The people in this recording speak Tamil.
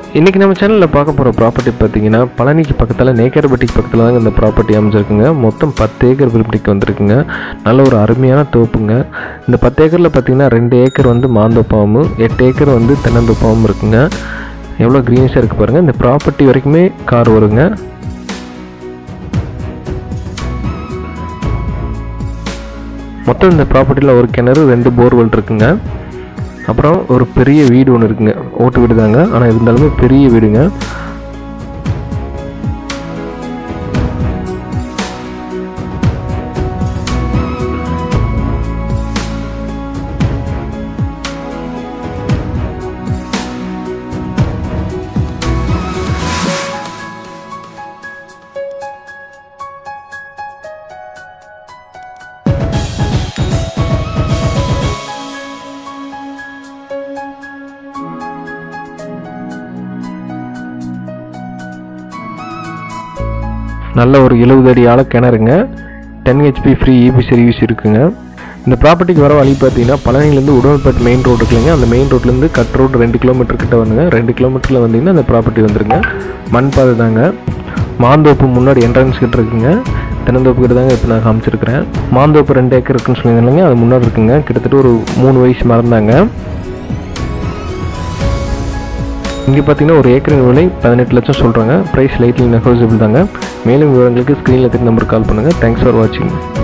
இன்றைக்கி நம்ம சேனலில் பார்க்க போகிற ப்ராப்பர்ட்டி பார்த்தீங்கன்னா பழனிக்கு பக்கத்தில் நேக்கர்பட்டிக்கு பக்கத்தில் தாங்க இந்த ப்ராப்பர்ட்டி அமைஞ்சிருக்குங்க மொத்தம் பத்து ஏக்கர் விற்பனைக்கு வந்திருக்குங்க நல்ல ஒரு அருமையான தோப்புங்க இந்த பத்து ஏக்கரில் பார்த்தீங்கன்னா ரெண்டு ஏக்கர் வந்து மாந்தோப்பாவும் எட்டு ஏக்கர் வந்து தென்னந்தோப்பாவும் இருக்குங்க எவ்வளோ க்ரீனிஷாக இருக்குது பாருங்கள் இந்த ப்ராப்பர்ட்டி வரைக்குமே கார் வருங்க மொத்தம் இந்த ப்ராப்பர்ட்டியில் ஒரு கிணறு ரெண்டு போர்வெல் இருக்குங்க அப்புறம் ஒரு பெரிய வீடு ஒன்று இருக்குங்க ஓட்டு வீடு தாங்க ஆனால் இருந்தாலுமே பெரிய வீடுங்க நல்ல ஒரு எழுபது அடி ஆழ கிணறுங்க ten HP free EB service இருக்குங்க இந்த ப்ராப்பர்ட்டிக்கு வர வழி பார்த்தீங்கன்னா பழனிலேருந்து உடல்பேட் மெயின் ரோடு இருக்குங்க அந்த மெயின் ரோட்லேருந்து கட் ரோடு ரெண்டு கிலோமீட்டர் கிட்ட வந்துங்க ரெண்டு கிலோமீட்டரில் வந்தீங்கன்னா அந்த ப்ராப்பர்ட்டி வந்துருங்க மண் பாதை தாங்க மாந்தோப்பு முன்னாடி என்ட்ரன்ஸ் கிட்ட இருக்குங்க தென்னந்தோப்பு கிட்ட தாங்க இப்போ நான் காமிச்சிருக்கிறேன் மாந்தோப்பு ரெண்டு ஏக்கர் இருக்குன்னு சொல்லியிருந்தாங்க அது முன்னாடி இருக்குங்க கிட்டத்தட்ட ஒரு மூணு வயசு மறந்தாங்க இங்கே பார்த்தீங்கன்னா ஒரு ஏக்கரின் விலை பதினெட்டு லட்சம் சொல்கிறாங்க ப்ரைஸ் லைட்லி நெகோசியபிள் தாங்க மேலும் விவரங்களுக்கு ஸ்க்ரீனில் இருக்க நம்பர் கால் பண்ணுங்கள் தேங்க்ஸ் ஃபார் வாட்சிங்